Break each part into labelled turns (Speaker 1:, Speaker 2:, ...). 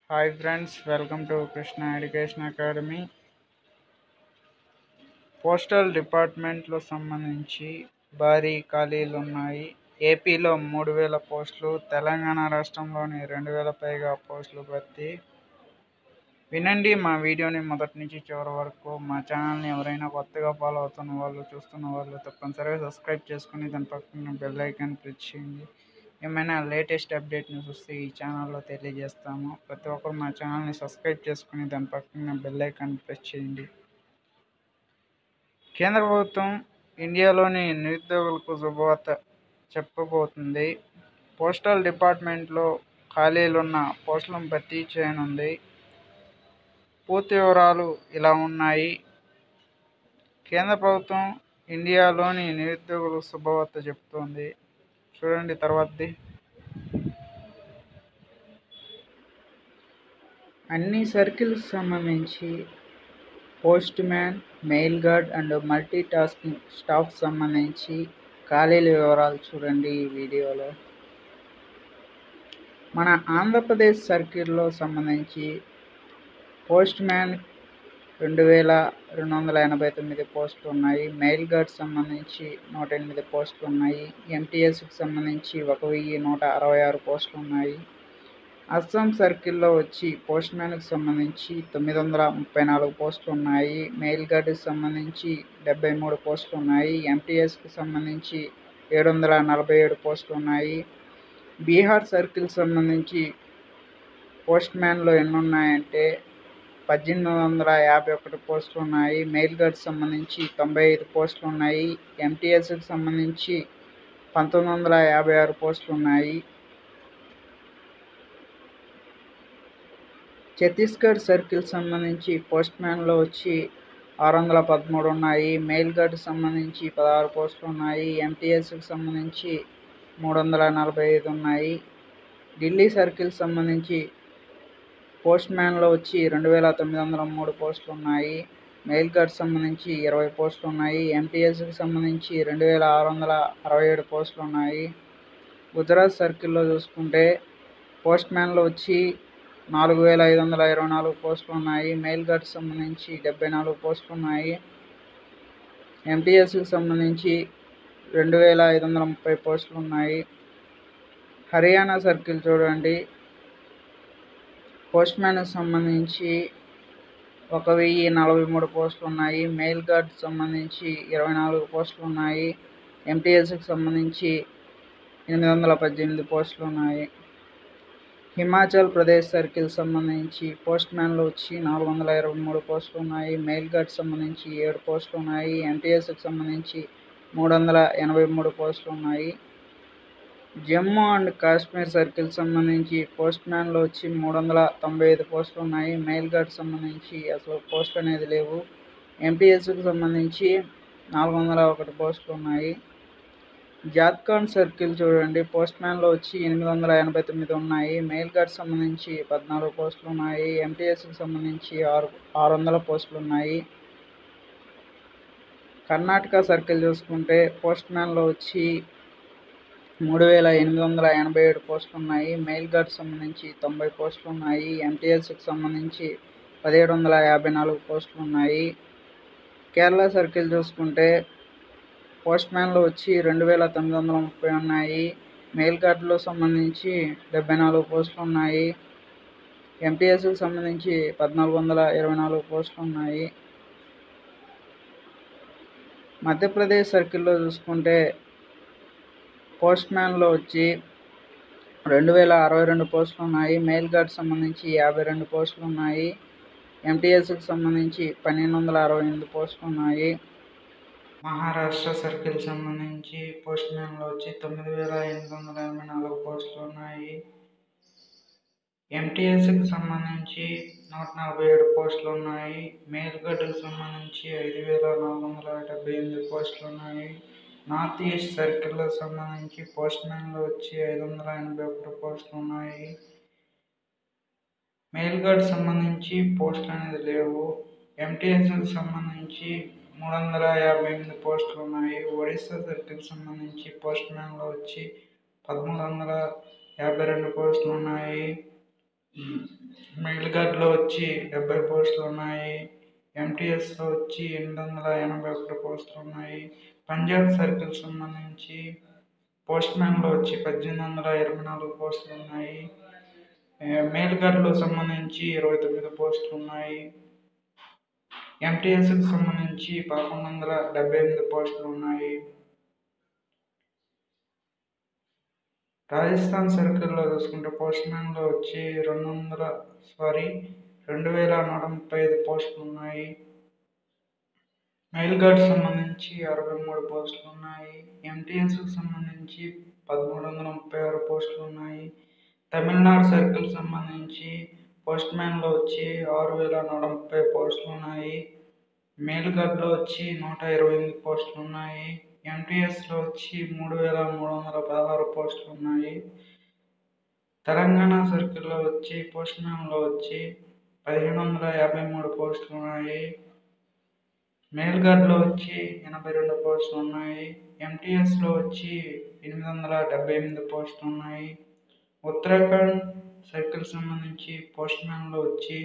Speaker 1: hi friends welcome to Krishna education academy postal డిపార్ట్మెంట్లో సంబంధించి భారీ ఖాళీలు ఉన్నాయి ఏపీలో మూడు వేల పోస్టులు తెలంగాణ రాష్ట్రంలోని రెండు వేల పైగా పోస్టులు భర్తీ వినండి మా వీడియోని మొదటి నుంచి చివరి వరకు మా ఛానల్ని ఎవరైనా కొత్తగా ఫాలో అవుతున్న వాళ్ళు చూస్తున్న వాళ్ళు తప్పనిసరిగా సబ్స్క్రైబ్ చేసుకుని దాని పక్కన బెల్ ఐకాన్ ప్రెస్ చేయండి ఏమైనా లేటెస్ట్ అప్డేట్ న్యూస్ వస్తే ఈ ఛానల్లో తెలియజేస్తాము ప్రతి ఒక్కరు మా ఛానల్ని సబ్స్క్రైబ్ చేసుకుని దాని పక్కన బెల్ ఐకాన్ ప్రెస్ చేయండి కేంద్ర ప్రభుత్వం ఇండియాలోని నిరుద్యోగులకు శుభవార్త చెప్పబోతుంది పోస్టల్ డిపార్ట్మెంట్లో ఖాళీలున్న పోస్టులను భర్తీ చేయనుంది పూర్తి వివరాలు ఇలా ఉన్నాయి కేంద్ర ప్రభుత్వం ఇండియాలోని నిరుద్యోగులకు శుభవార్త చెప్తోంది చూడండి తర్వాతది అన్ని సర్కిల్స్ సంబంధించి postman mail guard and multitasking staff సంబంధించి ఖాళీల వివరాలు చూడండి ఈ వీడియోలో మన ఆంధ్రప్రదేశ్ సర్కిల్లో సంబంధించి పోస్ట్ మ్యాన్ రెండు వేల రెండు వందల ఎనభై తొమ్మిది పోస్టులు ఉన్నాయి మెయిల్ గార్డ్ సంబంధించి నూట ఎనిమిది పోస్టులు ఉన్నాయి ఎంటీఎస్కి సంబంధించి ఒక వెయ్యి నూట అరవై ఆరు పోస్టులు ఉన్నాయి అస్సాం సర్కిల్లో వచ్చి పోస్ట్ మ్యాన్కి సంబంధించి తొమ్మిది వందల ముప్పై నాలుగు పోస్టులు ఉన్నాయి మెయిల్ గార్డ్కి సంబంధించి డెబ్బై మూడు పోస్టులు ఉన్నాయి ఎంటీఎస్కి సంబంధించి ఏడు వందల నలభై ఏడు పోస్టులు ఉన్నాయి బీహార్ సర్కిల్ సంబంధించి పోస్ట్ మ్యాన్లో ఎన్ని ఉన్నాయంటే పద్దెనిమిది వందల యాభై ఒకటి పోస్టులు ఉన్నాయి మెయిల్ గార్డ్ సంబంధించి తొంభై ఐదు పోస్టులు ఉన్నాయి ఎంటీఎస్కి సంబంధించి పంతొమ్మిది వందల యాభై ఆరు పోస్టులు ఉన్నాయి ఛత్తీస్గఢ్ సర్కిల్ సంబంధించి పోస్ట్ మ్యాన్లో వచ్చి ఆరు వందల పదమూడు ఉన్నాయి మెయిల్ గార్డ్ సంబంధించి పదహారు పోస్టులు ఉన్నాయి ఎంటీఎస్కి సంబంధించి మూడు వందల నలభై ఐదు ఉన్నాయి ఢిల్లీ సర్కిల్ సంబంధించి పోస్ట్ మ్యాన్లో వచ్చి రెండు వేల తొమ్మిది వందల మూడు పోస్టులు ఉన్నాయి మెయిల్ గార్డ్ సంబంధించి ఇరవై పోస్టులు ఉన్నాయి ఎంటీఎస్కి సంబంధించి రెండు వేల ఆరు వందల అరవై ఏడు పోస్టులు ఉన్నాయి గుజరాత్ సర్కిల్లో చూసుకుంటే పోస్ట్ మ్యాన్లో వచ్చి నాలుగు వేల ఐదు వందల ఇరవై నాలుగు పోస్టులు ఉన్నాయి మెయిల్ గార్డ్ సంబంధించి డెబ్బై నాలుగు పోస్టులు ఉన్నాయి ఎంటీఎస్కి సంబంధించి రెండు వేల ఐదు వందల ముప్పై పోస్టులు ఉన్నాయి హర్యానా సర్కిల్ చూడండి పోస్ట్ మ్యాన్కి సంబంధించి ఒక వెయ్యి నలభై మూడు పోస్టులు ఉన్నాయి మెయిల్ గార్డ్ సంబంధించి ఇరవై నాలుగు పోస్టులు ఉన్నాయి ఎంటీఎస్కి సంబంధించి ఎనిమిది వందల పద్దెనిమిది పోస్టులు ఉన్నాయి హిమాచల్ ప్రదేశ్ సర్కిల్ సంబంధించి పోస్ట్ మ్యాన్లో వచ్చి నాలుగు వందల ఇరవై మూడు పోస్టులు ఉన్నాయి మెయిల్ గార్డ్ సంబంధించి ఏడు పోస్టులు ఉన్నాయి ఎంటీఎస్కి సంబంధించి మూడు వందల ఎనభై మూడు పోస్టులు ఉన్నాయి జమ్మూ అండ్ కాశ్మీర్ సర్కిల్ సంబంధించి పోస్ట్ మ్యాన్లో వచ్చి మూడు వందల తొంభై ఐదు పోస్టులు ఉన్నాయి మెయిల్ గార్డ్ సంబంధించి అసలు పోస్ట్ అనేది లేవు ఎంటీఎస్కి సంబంధించి నాలుగు వందల ఒకటి పోస్టులు ఉన్నాయి జార్ఖండ్ సర్కిల్ చూడండి పోస్ట్ మ్యాన్లో వచ్చి ఎనిమిది వందల ఎనభై తొమ్మిది ఉన్నాయి మెయిల్ గార్డ్ సంబంధించి పద్నాలుగు పోస్టులు ఉన్నాయి ఎంటీఎస్కి సంబంధించి ఆరు ఆరు వందల పోస్టులు ఉన్నాయి కర్ణాటక సర్కిల్ చూసుకుంటే పోస్ట్ మ్యాన్లో వచ్చి మూడు వేల ఎనిమిది వందల ఎనభై ఏడు పోస్టులు ఉన్నాయి మెయిల్ గార్డ్ సంబంధించి తొంభై పోస్టులు ఉన్నాయి ఎంటీఎస్కి సంబంధించి పదిహేడు వందల యాభై నాలుగు పోస్టులు ఉన్నాయి కేరళ సర్కిల్ చూసుకుంటే పోస్ట్ మ్యాన్లో వచ్చి రెండు వేల తొమ్మిది వందల ముప్పై ఉన్నాయి మెయిల్ గార్డులో సంబంధించి డెబ్బై నాలుగు పోస్టులు ఉన్నాయి ఎంటీఎస్కి సంబంధించి పద్నాలుగు వందల ఇరవై నాలుగు పోస్టులు ఉన్నాయి మధ్యప్రదేశ్ సర్కిల్లో చూసుకుంటే పోస్ట్ మ్యాన్లో వచ్చి రెండు వేల అరవై రెండు పోస్టులు ఉన్నాయి మెయిల్ గార్డ్ సంబంధించి యాభై రెండు పోస్టులు ఉన్నాయి ఎంటీఎస్కి సంబంధించి పన్నెండు వందల అరవై ఎనిమిది పోస్టులు ఉన్నాయి మహారాష్ట్ర సర్కిల్ సంబంధించి పోస్ట్ మ్యాన్లో వచ్చి తొమ్మిది వేల ఎనిమిది వందల ఎనభై నాలుగు పోస్టులు ఉన్నాయి ఎంటీఎస్కి సంబంధించి నూట నలభై ఏడు పోస్టులు ఉన్నాయి మెయిల్ గార్డుకి సంబంధించి ఐదు వేల నాలుగు వందల డెబ్బై ఎనిమిది పోస్టులు ఉన్నాయి నార్త్ ఈస్ట్ సర్కిల్లో సంబంధించి పోస్ట్ మ్యాన్లో వచ్చి ఐదు వందల ఎనభై ఒకటి పోస్టులు ఉన్నాయి మెయిల్ గార్డ్ సంబంధించి పోస్టులు అనేది లేవు ఎంటీఎస్కి సంబంధించి మూడు వందల యాభై ఎనిమిది పోస్టులు ఉన్నాయి ఒడిస్సా సర్కిల్ సంబంధించి పోస్ట్ మ్యాన్లో వచ్చి పదమూడు వందల యాభై రెండు పోస్టులు ఉన్నాయి మెయిల్ గార్డ్లో వచ్చి డెబ్బై పోస్టులు ఉన్నాయి ఎంటీఎస్లో వచ్చి ఎనిమిది వందల ఎనభై ఒకటి పోస్టులు ఉన్నాయి పంజాబ్ సర్కిల్ సంబంధించి పోస్ట్ మ్యాన్లో వచ్చి పద్దెనిమిది వందల ఇరవై నాలుగు పోస్టులు ఉన్నాయి మెయిల్ గార్డ్లో సంబంధించి ఇరవై తొమ్మిది పోస్టులు ఉన్నాయి ఎంటీఎస్కి సంబంధించి పదకొండు వందల డెబ్బై ఎనిమిది పోస్టులు ఉన్నాయి రాజస్థాన్ సర్కిల్లో చూసుకుంటే పోస్ట్ మ్యాన్లో వచ్చి రెండు వందల సారీ రెండు వేల నూట ముప్పై ఐదు పోస్టులు ఉన్నాయి మెయిల్ గార్డ్ సంబంధించి అరవై మూడు పోస్టులు ఉన్నాయి ఎంటీఎస్కి సంబంధించి పదమూడు వందల ముప్పై ఆరు పోస్టులు ఉన్నాయి తమిళనాడు సర్కిల్ సంబంధించి పోస్ట్ మ్యాన్లో వచ్చి ఆరు వేల నూట ముప్పై పోస్టులు ఉన్నాయి మెయిల్ గార్డ్లో వచ్చి నూట ఇరవై ఎనిమిది పోస్టులు ఉన్నాయి ఎంటీఎస్లో వచ్చి మూడు వేల మూడు వందల పదహారు పోస్టులు ఉన్నాయి తెలంగాణ సర్కిల్లో వచ్చి పోస్ట్ మ్యాన్లో వచ్చి పదిహేను వందల యాభై మూడు పోస్టులు ఉన్నాయి మెయిల్ గార్డ్లో వచ్చి ఎనభై రెండు పోస్టులు ఉన్నాయి ఎంటీఎస్లో వచ్చి ఎనిమిది వందల డెబ్బై ఎనిమిది పోస్టులు ఉన్నాయి ఉత్తరాఖండ్ సర్కిల్ సంబంధించి పోస్ట్ మ్యాన్లో వచ్చి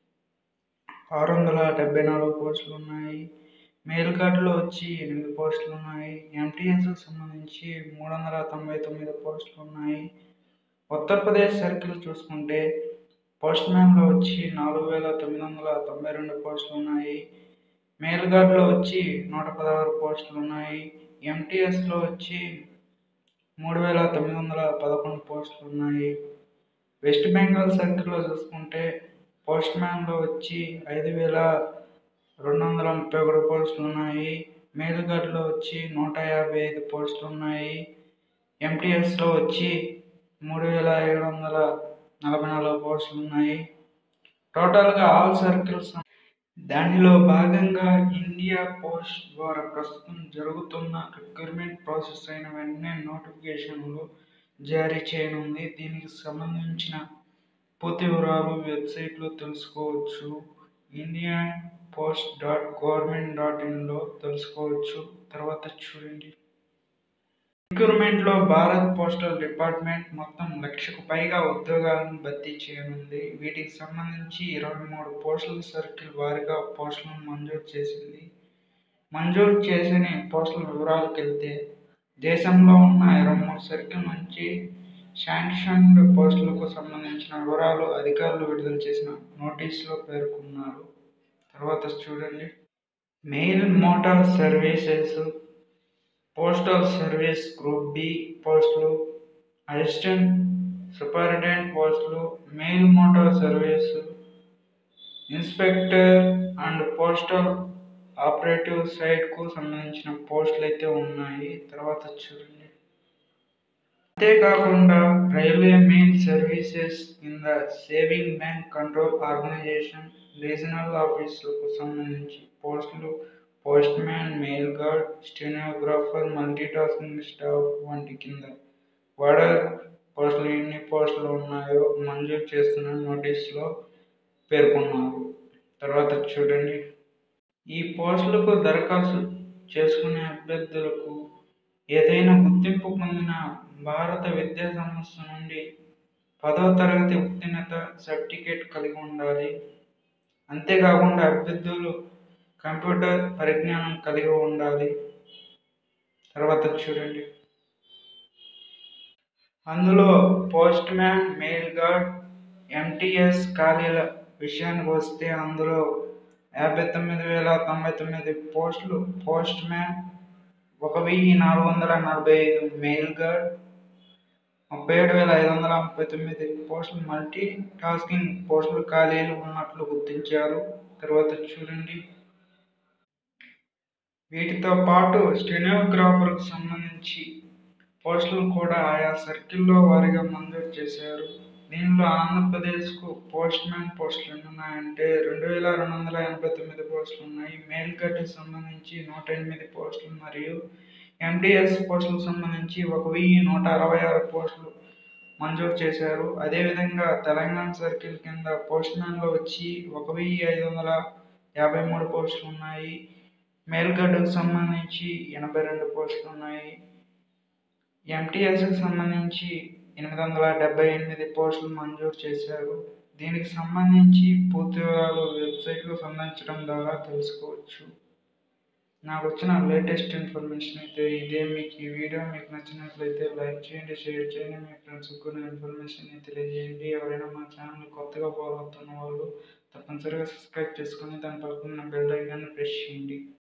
Speaker 1: ఆరు వందల డెబ్బై నాలుగు పోస్టులు ఉన్నాయి మెయిల్ గార్డ్లో వచ్చి ఎనిమిది పోస్టులు ఉన్నాయి ఎంటీఎస్కి సంబంధించి మూడు వందల తొంభై తొమ్మిది పోస్టులు ఉన్నాయి ఉత్తరప్రదేశ్ సర్కిల్ చూసుకుంటే పోస్ట్ మ్యాన్లో వచ్చి నాలుగు వేల తొమ్మిది వందల తొంభై రెండు పోస్టులు ఉన్నాయి మెయిల్ గార్డ్లో వచ్చి నూట పదహారు పోస్టులు ఉన్నాయి ఎంటీఎస్లో వచ్చి మూడు వేల తొమ్మిది వందల పదకొండు పోస్టులు ఉన్నాయి వెస్ట్ బెంగాల్ సర్కిల్లో చూసుకుంటే పోస్ట్ మ్యాన్లో వచ్చి ఐదు వేల రెండు వందల ముప్పై ఒకటి పోస్టులు ఉన్నాయి మెయిల్ గార్డ్లో వచ్చి నూట యాభై ఐదు పోస్టులు ఉన్నాయి ఎంటీఎస్లో వచ్చి మూడు వేల ఏడు వందల నలభై నాలుగు పోస్టులు ఉన్నాయి టోటల్గా ఆల్ సర్కిల్స్ దానిలో భాగంగా ఇండియా పోస్ట్ ద్వారా ప్రస్తుతం జరుగుతున్న రిక్రూట్మెంట్ ప్రాసెస్ అయిన వెంటనే నోటిఫికేషన్లు జారీ చేయనుంది దీనికి సంబంధించిన పూర్తి వివరాలు వెబ్సైట్లో తెలుసుకోవచ్చు India post dot government dot ఇన్లో తెలుసుకోవచ్చు తర్వాత చూడండి రిక్రూట్మెంట్లో భారత్ పోస్టల్ డిపార్ట్మెంట్ మొత్తం లక్షకు పైగా ఉద్యోగాలను భర్తీ చేయనుంది వీటికి సంబంధించి ఇరవై మూడు పోస్టల్ సర్కిల్ వారిగా పోస్టులను మంజూరు చేసింది మంజూరు చేసిన పోస్టుల వివరాలకు వెళ్తే దేశంలో ఉన్న ఇరవై మూడు సర్కిల్ నుంచి శాంక్షన్డ్ పోస్టులకు సంబంధించిన వివరాలు అధికారులు విడుదల చేసిన నోటీసులో పేర్కొన్నారు తర్వాత చూడండి mail motor services postal service group B పోస్టులు అసిస్టెంట్ సూపరింటెండెంట్ పోస్టులు mail motor service inspector and postal operative సైట్కు సంబంధించిన పోస్టులు అయితే ఉన్నాయి తర్వాత చూడండి అంతేకాకుండా రైల్వే మెయిల్ సర్వీసెస్ కింద saving bank control organisation regional ఆఫీసులకు సంబంధించి పోస్టులు postman mail guard stenographer multitasking staff వంటి కింద వార్డర్ పోస్టులు ఎన్ని పోస్టులు ఉన్నాయో మంజూరు చేస్తున్న నోటీసులో పేర్కొన్నారు తర్వాత చూడండి ఈ పోస్టులకు దరఖాస్తు చేసుకునే అభ్యర్థులకు ఏదైనా గుర్తింపు పొందిన భారత విద్యా సంస్థ నుండి పదవ తరగతి ఉత్తీర్ణత సర్టిఫికేట్ కలిగి ఉండాలి అంతేకాకుండా అభ్యర్థులు కంప్యూటర్ పరిజ్ఞానం కలిగి ఉండాలి తర్వాత చూడండి అందులో postman mail guard MTS ఖాళీల విషయానికి వస్తే అందులో యాభై తొమ్మిది వేల తొంభై తొమ్మిది పోస్టులు పోస్ట్ మ్యాన్ ఒక వెయ్యి నాలుగు వందల నలభై ఐదు మెయిల్ గార్డ్ ముప్పై ఏడు వేల ఐదు వందల ముప్పై తొమ్మిది పోస్టులు మల్టీ టాస్కింగ్ పోస్టులు ఖాళీలు ఉన్నట్లు గుర్తించారు తర్వాత చూడండి వీటితో పాటు స్టెనోగ్రాఫర్కు సంబంధించి పోస్టులు కూడా ఆయా సర్కిల్లో వారిగా మంజూరు చేశారు దీనిలో ఆంధ్రప్రదేశ్కు పోస్ట్ మ్యాన్ పోస్టులు ఎన్ని ఉన్నాయంటే రెండు వేల రెండు వందల ఎనభై తొమ్మిది పోస్టులు ఉన్నాయి మెయిల్ గడ్డకు సంబంధించి నూట ఎనిమిది పోస్టులు మరియు ఎండిఎస్ పోస్టులకు సంబంధించి ఒక వెయ్యి నూట అరవై ఆరు పోస్టులు మంజూరు చేశారు అదేవిధంగా తెలంగాణ సర్కిల్ కింద పోస్ట్ మ్యాన్లో వచ్చి ఒక వెయ్యి ఐదు వందల యాభై మూడు పోస్టులు ఉన్నాయి మెయిల్ గడ్డకు సంబంధించి ఎనభై రెండు పోస్టులు ఉన్నాయి ఎంటీఎస్కి సంబంధించి ఎనిమిది వందల డెబ్బై ఎనిమిది పోస్టులు మంజూరు చేశారు దీనికి సంబంధించి పూర్తి వివరాలు వెబ్సైట్కు సంబంధించడం ద్వారా తెలుసుకోవచ్చు నాకు వచ్చిన లేటెస్ట్ ఇన్ఫర్మేషన్ అయితే ఇదే మీకు ఈ వీడియో మీకు నచ్చినట్లయితే లైక్ చేయండి షేర్ చేయండి మీ ఫ్రెండ్స్కి కూడా ఇన్ఫర్మేషన్ తెలియజేయండి ఎవరైనా మా ఛానల్ కొత్తగా ఫాలో అవుతున్న వాళ్ళు తప్పనిసరిగా సబ్స్క్రైబ్ చేసుకొని దాని పక్కన బెల్ ఐకాన్ని ప్రెస్ చేయండి